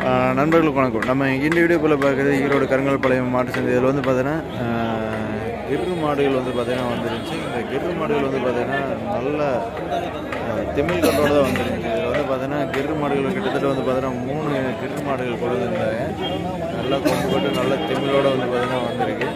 ஆஹ் நண்பர்களுக்கு வணக்கம் நம்ம இந்த வீடியோக்குள்ளே பார்க்குறது ஈரோடு கருங்கல் பாளையம் மாட்டு சந்தை இதில் வந்து பார்த்தீங்கன்னா ஆஹ், கிரு மாடுகள் வந்து பார்த்தீங்கன்னா வந்துருந்துச்சு இந்த கிரு மாடுகள் வந்து பார்த்தீங்கன்னா நல்ல ஆஹ், திமிழ் கட்டோட தான் வந்துருந்துச்சு இதில் வந்து பார்த்தீங்கன்னா கிரு மாடுகள் கிட்டத்தட்ட வந்து பார்த்தீங்கன்னா மூணு கிரு மாடுகள் கொண்டு வந்திருந்தாங்க நல்லா கொண்டு போட்டு நல்ல திமிழோட வந்து பார்த்தீங்கன்னா வந்திருக்கு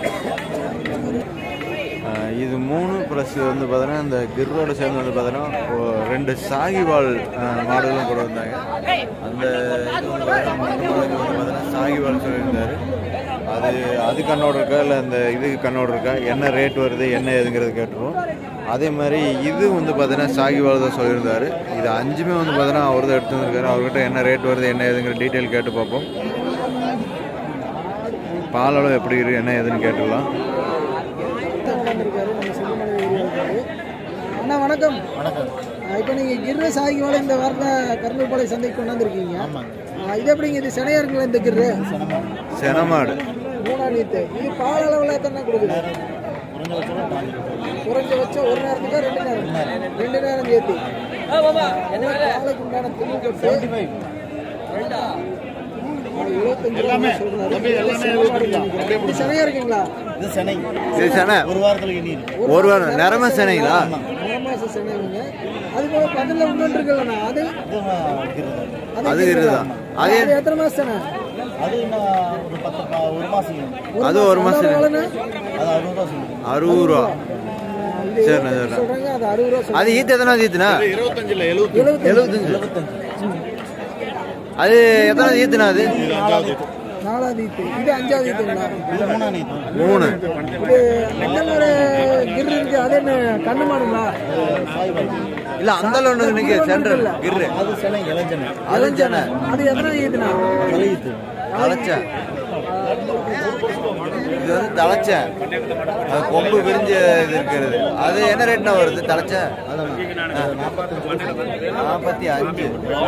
ஆஹ் இது மூணு ப்ளஸ் வந்து பார்த்தீங்கன்னா இந்த கிர்ரோட சேர்ந்து வந்து பார்த்தீங்கன்னா ஒ- ரெண்டு சாகிவால் ஆஹ் மாடுகளும் கூட வந்தாங்க அந்த இது வந்து பார்த்தீங்கன்னா மொத்த மாடுக்கு வந்து பார்த்தீங்கன்னா சாகிவால் சொல்லியிருந்தாரு அது அது கண்ணோட இருக்கா இல்லை அந்த இது கண்ணோட இருக்கா என்ன ரேட் வருது என்ன ஏதுங்கிறது கேட்டுருவோம் அதே மாதிரி இது வந்து பார்த்தீங்கன்னா சாகிவால் தான் சொல்லியிருந்தாரு இது அஞ்சுமே வந்து பார்த்தீங்கன்னா அவர் தான் எடுத்து வந்திருக்காரு அவர்கிட்ட என்ன ரேட் வருது என்ன ஏதுங்கிற டீட்டெயில் கேட்டு பார்ப்போம் பால் அளவு எப்படி இருக்கு என்ன ஏதுன்னு கேட்டுக்கலாம் வந்திருக்காரு நம்ம சிறுமலை ஏரியாவுக்கு அண்ணா வணக்கம் வணக்கம் இப்போ நீங்கள் கிர்ரு சாகி மேலே இந்த வாரத்தில் கருங்கல்பாளைய சந்தைக்கு கொண்டாந்துருக்கீங்க ஆமாங்க இது எப்படிங்க இது சினையா இருக்குங்களா இந்த கிர்ரு செனமாடு மூணாம் நீத்து இது பால் அளவில் எத்தனை கொடுக்குது குறைஞ்ச வச்சு ஒரு நேரத்துக்கு குறைஞ்ச வச்சா ஒரு நேரத்துக்கு ரெண்டு நேரம் ரெண்டு நேரம் சேர்த்து பாலுக்கு உண்டான துணி கட்டு எழுபத்தஞ்சு ரூபா சொல்றாரு. இது சினையா இருக்குங்களா இது சென்னை இது செனை ஒரு வாரத்தில் இனி இருக்கு ஒரு வாரம் நிறம செனைங்களா மே மாதம் சினைங்க அது போக பதில் ஒன்று இருக்குல்லண்ணா அது இது இருக்குது. அது இருக்குதான் அது அது எத்தனை மாதம் சினை அது இன்னும் ஒரு பத்து ப- ஒரு மாசம் இருக்கு. அது ஒரு மாசம் அதோட இருக்கு. விலைண்ணா? அது அறுபது ரூபா சொல்லுங்க அறுபது ரூபா இது சரிண்ணா சரிண்ணா சொல்றாங்க அது அறுபது ரூபா அது ஈத்து எத்தனை ஈத்துனா இருபத்தஞ்சில் எழுபது எழுபத்தஞ்சு எழுபத்தஞ்சு அது எத்தனை ஈத்துனா அது நாலாவது ஈத்து இது அஞ்சாவது ஈத்துங்களா இது மூணாம் நீத்து மூணு இது அண்ணன் ஒரு கிர் இருக்கு அது என்ன கண்ணு மாடுங்களா இல்ல அந்த ஒன்று இன்னைக்கு சென்ட்ரல் கிர்ரு அது சென்னை இளஞ்சனை அது சென்னை அது எத்தனை ஈத்துனா தலையீத்து தலைச்ச இது வந்து தலைச்ச அது கொம்பு விரிஞ்ச இது இருக்கிறது அது என்ன ரேட்னா வருது தலைச்ச நாற்பத்தி அஞ்சு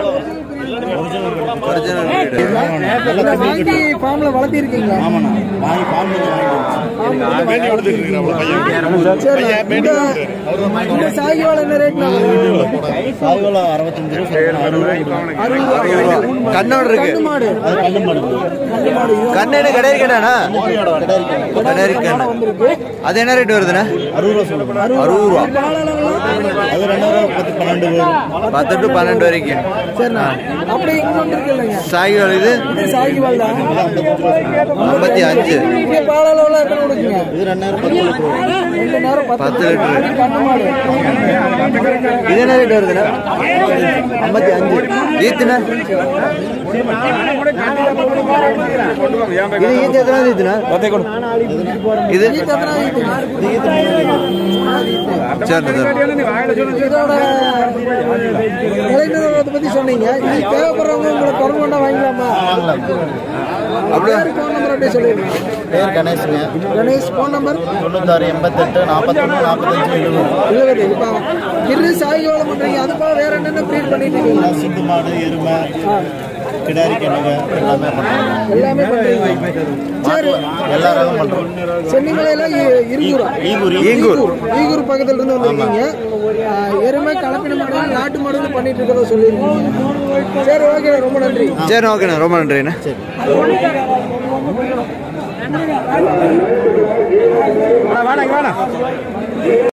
ஒரிஜினல் ரேட்டு இதை வாங்கி ஃபார்ம்ல வளர்த்திருக்கீங்களா ஆமாண்ணா வாங்கி ஃபார்ம் வாங்கிட்டு சரி இந்த இந்த சாகிவால் என்ன ரேட்னா சாய்வலம் அறுபத்தஞ்சு ரூபா சொல்லுங்க அறுபது ரூபா அறுபது ரூபா கண்ணோடு இருக்கு கண்ணு மாடு அது கல்லு மாடு கண்ணு மாடு இது கண்ணு கிடையாது கேட்டானா கிடையாது கிடையாது கண்ணு வந்திருக்கு அது என்ன ரேட் வருதுண்ணா அறுபது ரூபா சொல்லுங்க அறுபது ரூபா பால் அளவுலாம் அது ரெண்டாயிரம் பத்து பன்னெண்டு வரும் பத்து டு பன்னெண்டு வரைக்கும் சரிண்ணா அப்படி இங்க வந்துருக்கு இல்லைங்க சாகிவால் இது இது சாகிவால் தான் ஐம்பத்தி அஞ்சு இங்க பால் அளவுலாம் எத்தனை கொடுக்குங்க இது ரெண்டாயிரம் பத்து லிட்டர் வரும் ரெண்டு நேரம் பத்து பத்து லிட்டரு. கண்ணு மாடு இது என்ன ரேட் வருதுண்ணா ஐம்பத்தி அஞ்சு ஈத்துண்ணா இது ஈத்து எத்தனை ஈத்துண்ணா இது ஈத்து எத்தனை ஈத்துங்க? சரி சரி இதோட விலை நிலவரத்தை பத்தி சொன்னீங்க இது தேவைப்படுறவங்க உங்களை தொடர்பு கொண்டா வாங்கிக்கலாமா அப்படியே பேர் ஃபோன் நம்பர் அப்படியே சொல்லிடுங்க பேர் கணேஷுங்க கணேஷ் ஃபோன் நம்பர் தொண்ணூத்தாறு எண்பத்தெட்டு நாற்பத்தொன்று நாற்பத்தஞ்சு எழுபது எழுபது இப்போ இரு சாய் வேலை பண்றீங்க அது போல வேற என்னென்ன ப்ரீட் பண்ணிட்டு இருக்கீங்க சிந்து மாடு எருமை கிடாரி கிணங்க எல்லாமே பண்ணுறோம் எல்லாமே பண்றீங்க சரி எல்லா ரகம் பண்ணுறோம் சென்னிமலையில இ- இருங்கூரா ஈகூர் ஈங்கூர் ஈகூர் பக்கத்துல இருந்து வந்திருக்கீங்க ஆ, எருமை கலப்பின மாடு நாட்டு மாடு பண்ணிட்டு இருக்கிறத சொல்லிருக்கீங்க சரி ஓகே ரொம்ப நன்றி சரி ஓகேண்ணா ரொம்ப நன்றிண்ணா சரி